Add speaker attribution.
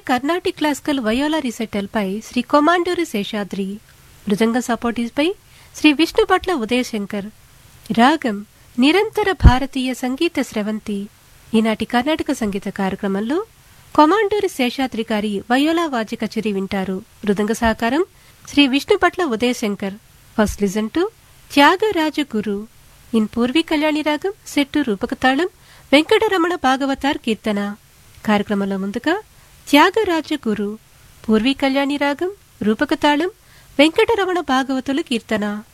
Speaker 1: Carnatic classical viola recital by Shri Komanduri Seshadri mridanga support is by Shri Vishnubhatla Udayashankar రాగం నిరంతర భారతీయ సంగీత స్రవంతి ఈనాటి కర్ణాటక సంగీత కార్యక్రమంలో కొమాండూరి శేషాద్రి గారి వయోలా వాద్య కచేరీ వింటారు మృదంగ సహకారం Shri Vishnubhatla Udayashankar first listen to Tyagaraja guru in Purvi Kalyani ragam set to rupakatalam Venkataramana Bhagavatar keertana కార్యక్రమంలో ముందుగా త్యాగరాజ గురు పూర్వీ కళ్యాణి రాగం రూపకతాళం వెంకటరమణ భాగవతుల కీర్తన